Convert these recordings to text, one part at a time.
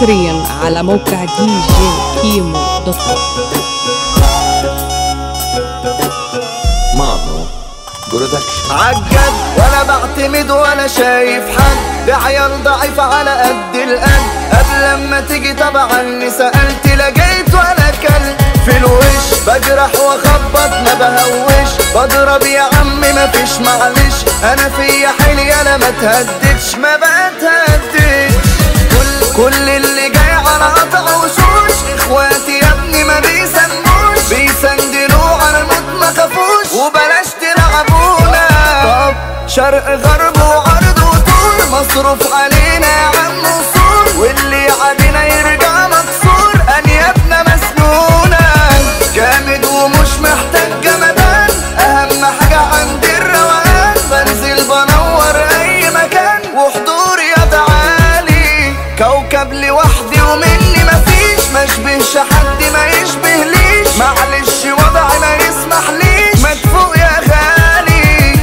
حصريا على موقع دي جي كيمو دوت كوم مانو برودكشن عالجد ولا بعتمد ولا شايف حد ده عيال ضعيف على قد القد قبل لما تيجي طبعا سألت لقيت ولا كلب في الوش بجرح واخبط ما بهوش بضرب يا عم مفيش معلش انا فيا حيلي انا ما تهددش ما بتهددش كل كل اللي جاي على قطع وشوش اخواتي يا ابني ما بيسموش بيسندلوا على الموت ما خافوش وبلاش تلعبونا طب شرق غرب وعرض وطول مصروف علينا يا عم وصول واللي علينا يرجع مكسور انيابنا مسنونة جامد ومش محتاج جمدان اهم حاجة عندي الروقان بنزل بنور اي مكان وحضوري يا تعالي كوكب لوحدي ومني مفيش ما اشبهش حد ما يشبهليش معلش وضعي ما يسمحليش مدفوق يا غالي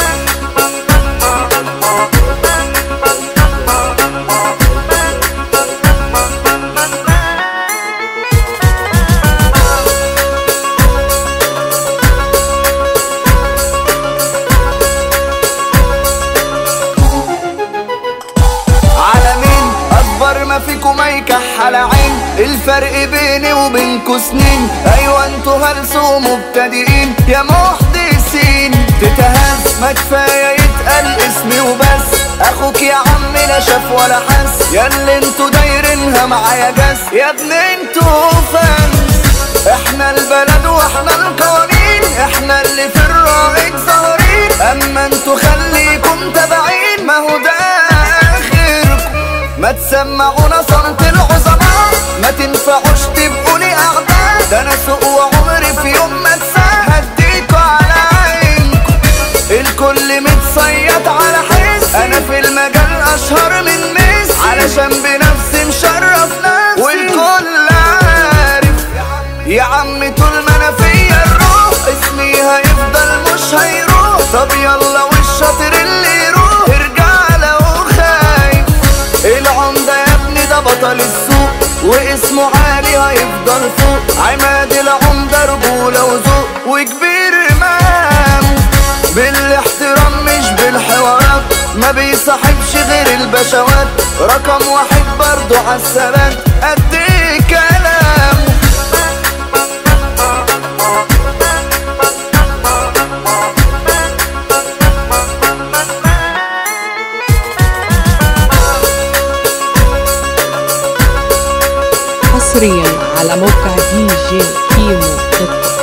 على مين اكبر ما فيكم يكحل عين الفرق بيني وبينكوا سنين ايوه انتوا هلسوا مبتدئين يا محدثين تتهز ما كفايه يتقال اسمي وبس اخوك يا عم لا شاف ولا حس يا اللي انتوا دايرينها معايا جس يا ابن انتوا فانس احنا البلد واحنا القوانين احنا اللي في الرائد ظاهرين اما انتوا خليكم تبعين ما هو ده اخركم ما تسمعونا صمت العظماء ما تنفعوش تبقوا لي اعداء ده انا سوق وعمري في يوم ما اتساه هديكوا على عينكم الكل متصيد على حس انا في المجال اشهر من ميسي علشان بنفسي مشرف نفسي والكل عارف يا عم طول ما انا فيا الروح اسمي هيفضل مش هيروح طب يلا والشاطر اللي يروح ارجع لو خايف العمدة يا ابني ده بطل السوق واسمه عالي هيفضل فوق عماد العمدة رجولة وذوق وكبير امام بالاحترام مش بالحوارات ما بيصاحبش غير البشوات رقم واحد برضو عالثبات قد ايه كلام حصريا على موقع دي جي كيمو دوت كوم